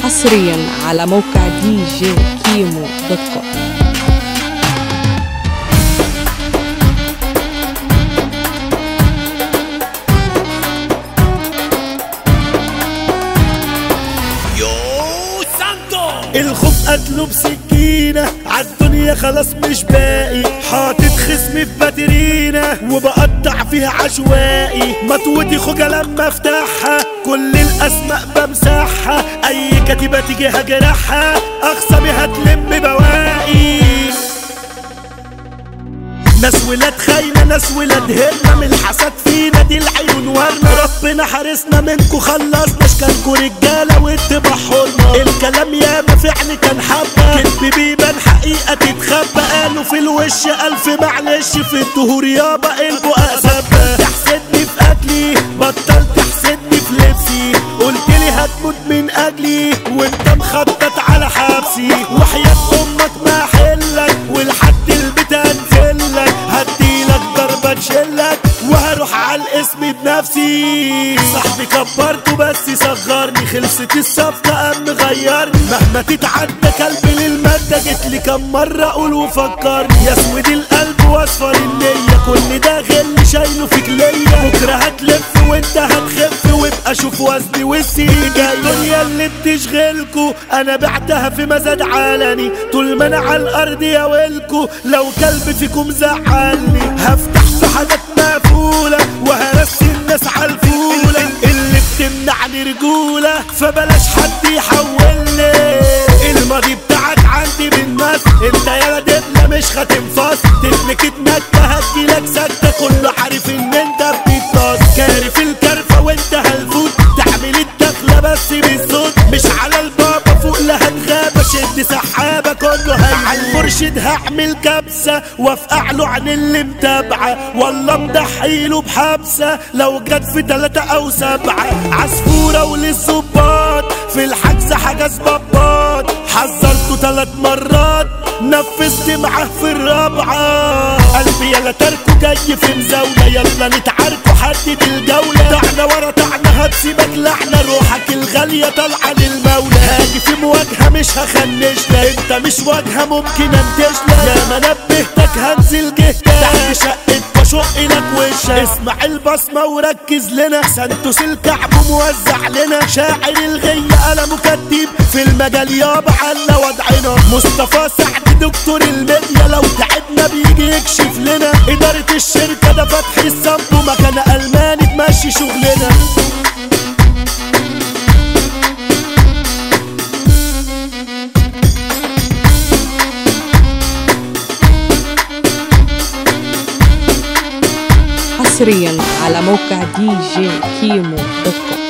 حصريا على موقع دي جي كيمو دوت كوم يو سانتو الخوف قتله بسكينة عالدنيا خلاص مش باقي حاطط خصمي في باترينا وبقطع فيها عشوائي مطوتي خوجة لما افتحها كل الاسماء بمسحها اي كتيبة تيجي هجرحها اخصامي هتلم بواقي ناس ولاد خاينة ناس ولاد هنا من الحسد فينا دي العيون ورنا ربنا حارسنا منكو خلصنا اشكالكو رجالة واتباع حرمة الكلام ياما فعل كان حبة كدب بيبان حقيقة تتخبى قالوا في الوش ألف معلش في الدهور يابا قلبوا أسبة تحسدني في أكلي بطلت تحسدني في لبسي قلت لي هتموت من أجلي وانت مخطط على حبسي وحياة أمك ما حلك ولحد البيت هنزلك هديلك ضربة تشلك وهروح على الاسم بنفسي صاحبي كبرته بس صغرني خلصت الصفقة قام مغيرني مهما تتعدى كلب للمادة جيت لي كم مرة اقول وفكرني يا اسود القلب واصفر النية كل ده غل شايله فيك ليا بكرة هتلف وانت هتخف وابقى شوف وزني والسين جاي الدنيا اللي بتشغلكو انا بعتها في مزاد علني طول ما انا على الارض يا ويلكو لو كلب فيكم زعلني هفتح في حاجات مقفولة وهرسي الناس على الفولة اللي بتمنعني رجولة فبلاش حد يحولني الماضي بتاعك عندي بالناس انت يا دبلة مش هتنفص تتنكت نكتة هديلك سكتة كله عارف ان انت بتطاس كارف الكرفة وانت هلفوت تعمل الدخلة بس بالصوت مش على البابا فوق لا هتغابة شد سحابة كله هي على المرشد هعمل كبسة وافقع له عن اللي متابعة والله مضحيله بحبسة لو جت في تلاتة او سبعة عصفورة وللظباط في الحجز حجز بابات حذرته تلات مرات نفذت معاه في الرابعة قلبي يلا تركه جاي في مزاولة يلا نتعاركوا حدد الجولة طعنا ورا طعنا هتسيبك لعنة روحك الغالية طالعة للمولى هاجي في مواجهة مش هخنشنا انت مش واجهة ممكن انتشنا يا ما نبهتك هنزل جهتك تحت شقة بشق لك وشك اسمع البصمة وركز لنا سانتوس الكعب موزع لنا شاعر الغية قلمه كتيب في المجال يابا على وضعنا مصطفى سعد دكتور الميديا لو تعبنا بيجي يكشف لنا إدارة الشركة ده فتحي الصب مكان ألماني تمشي شغلنا حصريا على موقع دي جي كيمو دوت كوم